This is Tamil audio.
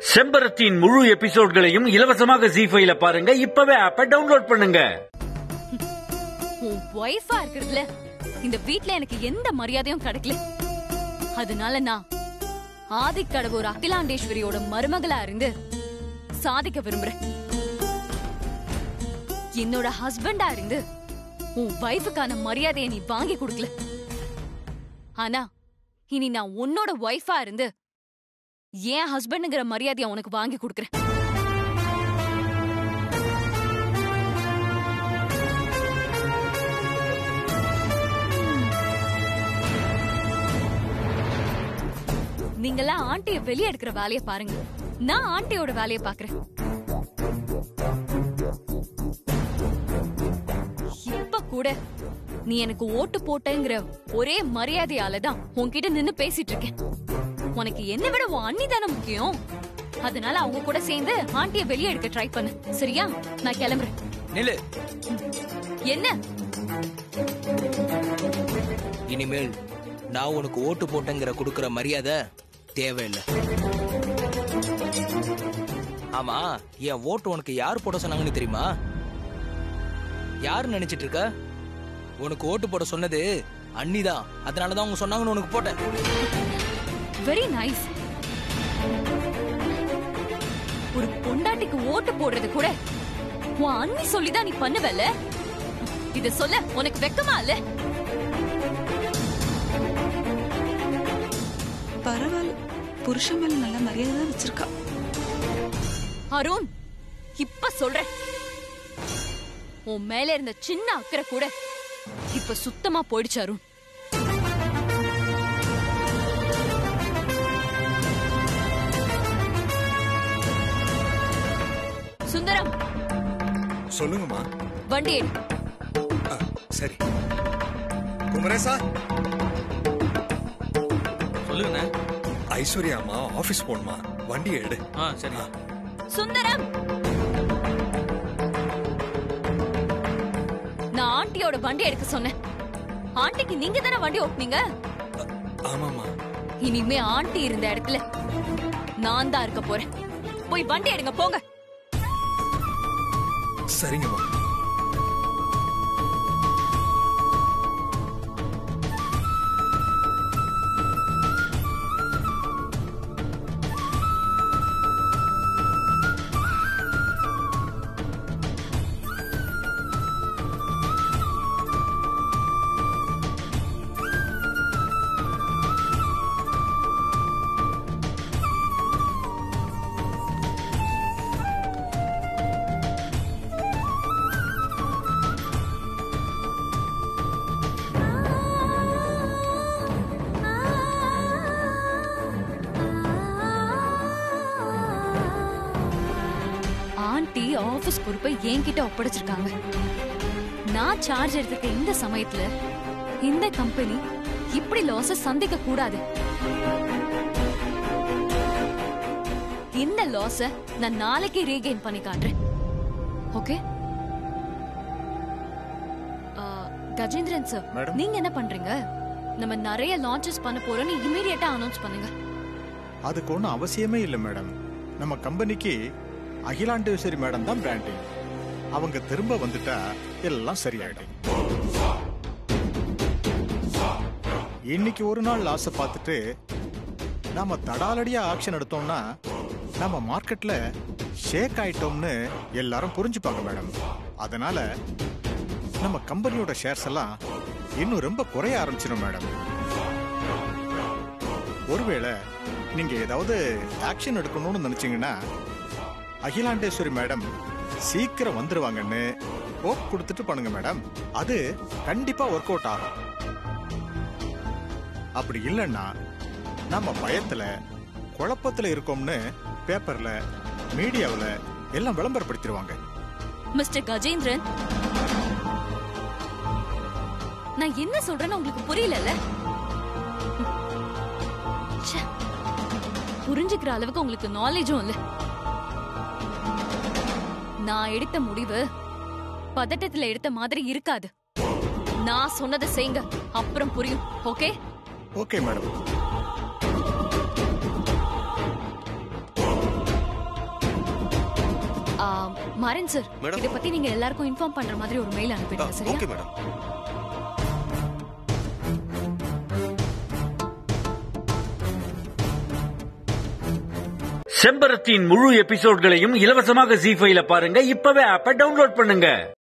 செம்பரத்தின் முழு எபிசோட்களையும் இலவசமாக ஜி ஃபைல பாருங்க இப்பவே ஆப்ப டவுன்லோட் பண்ணுங்க உன் ஒய்ஃபா இருக்கிறதுல இந்த வீட்ல எனக்கு எந்த மரியாதையும் கிடைக்கல அதனால நான் ஆதிக்கடவுர் அகிலாண்டேஸ்வரியோட மருமகளா இருந்து சாதிக்க விரும்புறேன் என்னோட ஹஸ்பண்டா இருந்து உன் ஒய்ஃபுக்கான மரியாதையை நீ வாங்கி கொடுக்கல ஆனா இனி நான் உன்னோட ஒய்ஃபா இருந்து என் ஹஸ்பண்டுங்கிற மரியாதையை உனக்கு வாங்கி கொடுக்கறேன் நீங்கெல்லாம் ஆண்டிய வெளியே எடுக்கிற வேலைய பாருங்க நான் ஆண்டியோட வேலைய பாக்குறேன் இப்ப கூட நீ எனக்கு ஓட்டு போட்டேங்கிற ஒரே மரியாதையால தான் உன்கிட்ட நின்னு பேசிட்டு இருக்கேன் உனக்கு என்ன விட உன் அண்ணி தானே முக்கியம் அதனால அவங்க கூட சேர்ந்து ஆண்டிய வெளியே எடுக்க ட்ரை பண்ணு சரியா நான் கிளம்புறேன் நில்லு என்ன இனிமேல் நான் உனக்கு ஓட்டு போட்டேங்கிற கொடுக்கற மரியாதை தேவையில்லை ஆமா என் ஓட்டு உனக்கு யார் போட சொன்னாங்கன்னு தெரியுமா யார் நினைச்சிட்டு இருக்க உனக்கு ஓட்டு போட சொன்னது அண்ணிதான் அதனாலதான் அவங்க சொன்னாங்கன்னு உனக்கு போட்டேன் வெரி நைஸ் ஒரு பொண்டாட்டிக்கு ஓட்டு போடுறது கூட உன் அண்ணி சொல்லிதான் நீ பண்ணுவல்ல இத சொல்ல உனக்கு வெக்கமா இல்ல பரவாயில்ல புருஷன் மேல நல்ல மரியாதை தான் வச்சிருக்கா அருண் இப்ப சொல்றேன் உன் மேல இருந்த சின்ன அக்கறை கூட இப்ப சுத்தமா போயிடுச்சு அருண் சுந்தரம் சொல்லுங்கம்மா வண்டி எடு ஆ, சரி குமரேசா சொல்லுங்கண்ணே ஐஸ்வர்யா அம்மா ஆபீஸ் போகணுமா வண்டி எடு ஆ சரி சுந்தரம் நான் ஆண்டியோட வண்டி எடுக்க சொன்னேன் ஆண்டிக்கு நீங்க தானே வண்டி ஓட்டுனீங்க ஆமாமா இனிமே ஆண்டி இருந்த இடத்துல நான் தான் இருக்க போறேன் போய் வண்டி எடுங்க போங்க சரிங்கம்மா ஆண்டி ஆபீஸ் பொறுப்பை என்கிட்ட ஒப்படைச்சிருக்காங்க நான் சார்ஜ் எடுத்துக்க இந்த சமயத்துல இந்த கம்பெனி இப்படி லாஸ சந்திக்க கூடாது இந்த லாஸ நான் நாளைக்கே ரீகெயின் பண்ணி காட்டுறேன் ஓகே கஜேந்திரன் சார் மேடம். நீங்க என்ன பண்றீங்க நம்ம நிறைய லான்ச்சஸ் பண்ண போறோம்னு இமீடியட்டா அனௌன்ஸ் பண்ணுங்க அதுக்கு ஒன்றும் அவசியமே இல்லை மேடம் நம்ம கம்பெனிக்கு அகிலாண்டேஸ்வரி மேடம் தான் பிராண்டிங் அவங்க திரும்ப வந்துட்டா எல்லாம் சரியாயிடும் இன்னைக்கு ஒரு நாள் லாஸை பார்த்துட்டு நாம தடாலடியா ஆக்ஷன் எடுத்தோம்னா நம்ம மார்க்கெட்ல ஷேக் ஆயிட்டோம்னு எல்லாரும் புரிஞ்சுப்பாங்க மேடம் அதனால நம்ம கம்பெனியோட ஷேர்ஸ் எல்லாம் இன்னும் ரொம்ப குறைய ஆரம்பிச்சிடும் மேடம் ஒருவேளை நீங்க ஏதாவது ஆக்ஷன் எடுக்கணும்னு நினைச்சீங்கன்னா அகிலாண்டேஸ்வரி மேடம் சீக்கிரம் வந்துருவாங்கன்னு ஹோப் கொடுத்துட்டு பண்ணுங்க மேடம் அது கண்டிப்பா ஒர்க் அவுட் ஆகும் அப்படி இல்லைன்னா நம்ம பயத்துல குழப்பத்துல இருக்கோம்னு பேப்பர்ல மீடியாவுல எல்லாம் விளம்பரப்படுத்திடுவாங்க மிஸ்டர் கஜேந்திரன் நான் என்ன சொல்றேன்னு உங்களுக்கு புரியலல்ல ச்சே. புரிஞ்சுக்கிற அளவுக்கு உங்களுக்கு நாலேஜும் இல்ல நான் எடுத்த முடிவு பதட்டத்துல எடுத்த மாதிரி இருக்காது நான் சொன்னதை செய்யுங்க அப்புறம் புரியும் ஓகே ஓகே மேடம் ஆ, மாறன் சார் மேடம். இத பத்தி நீங்க எல்லாருக்கும் இன்ஃபார்ம் பண்ற மாதிரி ஒரு மெயில் அனுப்பிடுங்க சரியா ஓகே மேடம் செம்பரத்தின் முழு எபிசோட்களையும் இலவசமாக ஜி ஃபைல பாருங்க இப்பவே ஆப்ப டவுன்லோட் பண்ணுங்க